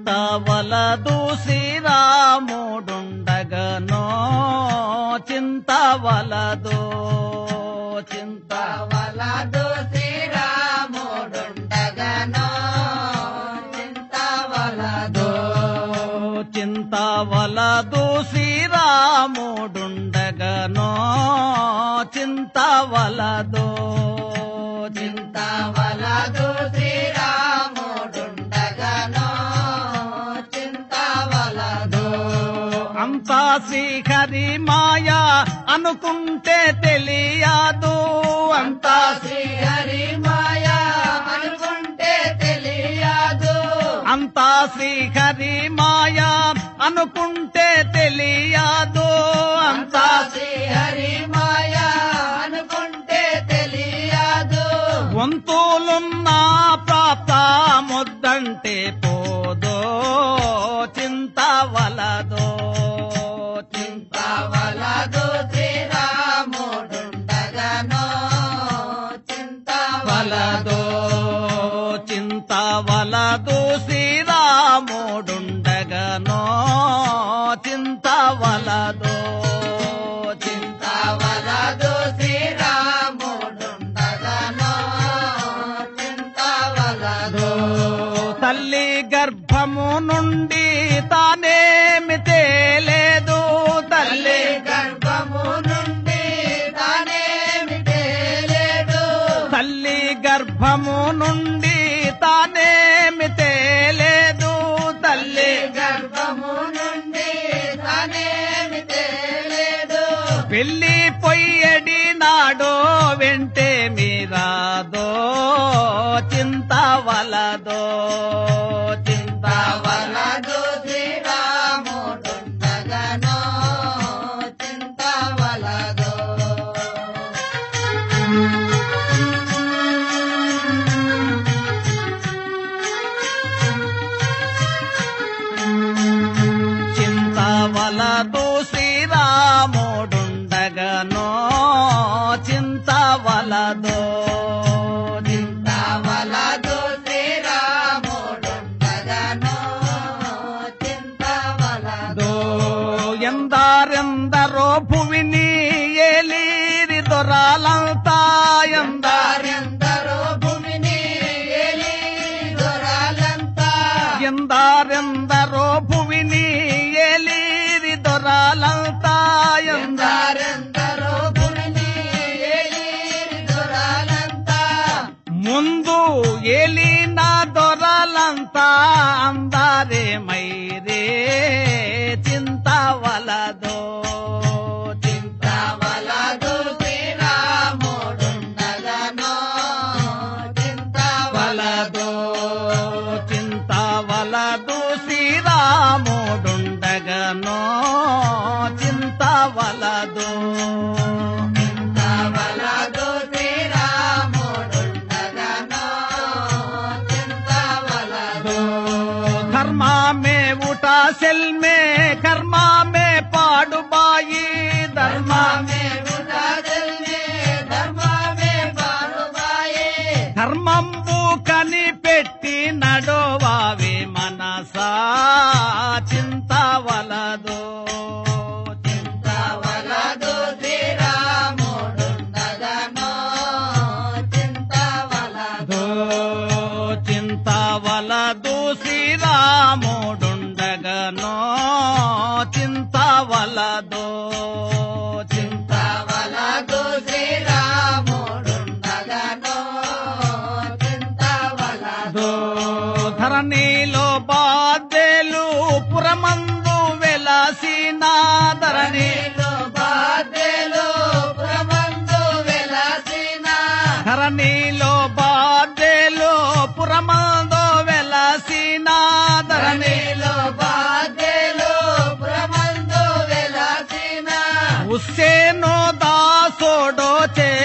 చింతవలదు శ్రీరాముడుండగనో చింతవలదు చింత వలదు శ్రీరాముడుండగనో చింత వలదు చింతవలదు శ్రీరాముడుండగనో చింతవలదు చింత వలదు శ్రీరాముడుండగనో చింత వలదు అంతా శ్రీహరి మాయ అనుకుంటే తెలియదు అంతా శ్రీహరి మాయ అనుకుంటే తెలియదు అంతా శ్రీహరి మాయ అనుకుంటే తెలియదు అంతా అంతా శ్రీహరి మాయ అనుకుంటే తెలియదు వంతులున్నా ప్రాప్త ముద్దంటే పోదో చింత వలదో చింత వలదు శ్రీరాముడుండగనో చింత వలదో చింత వలదు శ్రీరాముడుండగనో చింత వలదో చింత వలదు శ్రీరాముడుండగనో చింత వలదు తల్లి గర్భము నుండి తానేమి తేలేదు తల్లి తల్లి గర్భము నుండి తానేమి తేలేడు తల్లి గర్భము నుండి తానేమి తేలేదు తల్లి గర్భము నుండి తానేమి తేలేడు పెళ్లి పొయ్యడి నాడో వెంటే మీరాదో చింత వలదో చింత వలదు శ్రీరాముడుండగనో చింత వలదు చింత వలదు శ్రీరాముడుండగనో చింత వలదో చింత వలదు శ్రీరాముడుండగనో చింత వలదు ఎందారెందరో భువిని ఏలీరి దొరాలంతా ఎందారి ఎందరో భూమిని ఏలి దొరాలంతా ఎందారెందరో భువిని ఏలీరి దొరాలంతా ఎందారి ఎందరెందరో భూమిని ఏలి దొరాలంతా ముందు ఏలిన దొరలంతా అందారే మైరే చింత వలదో చింత వలదు శ్రీరాముడుండగనో చింత వలదో చింత వలదు శ్రీరాముడుండగనో చింత వలదో చింత వలదు శ్రీరాముడుండగనో చింత వలదు ధర్మామే ఊట సెల్మే కర్మామే పాడుబాయి ధర్మామే ధర్మమే ఉదాదల్నే ధర్మమే పాడుబాయే ధర్మంబు కనిపెట్టి నడోవావి మనసా చింత వలదో చింత వలదు శ్రీరాముడుండగనో చింత వలదు చింత వలదు శ్రీరాముడుండగనో చింత వలదో చింత వలదు శ్రీరాముడుండగనో చింత వలదు ధరణిలో బాధ్యులు పురమందు వెలసిన ధరణి నీలో బాధలు ప్రబంధు వెలసిన ధరణిలో బాధ్యులు పురమందు వెలసిన ధరణి నీలో బాధలు ప్రబంధు వెలసిన ఉస్సేనో దాసోడో చే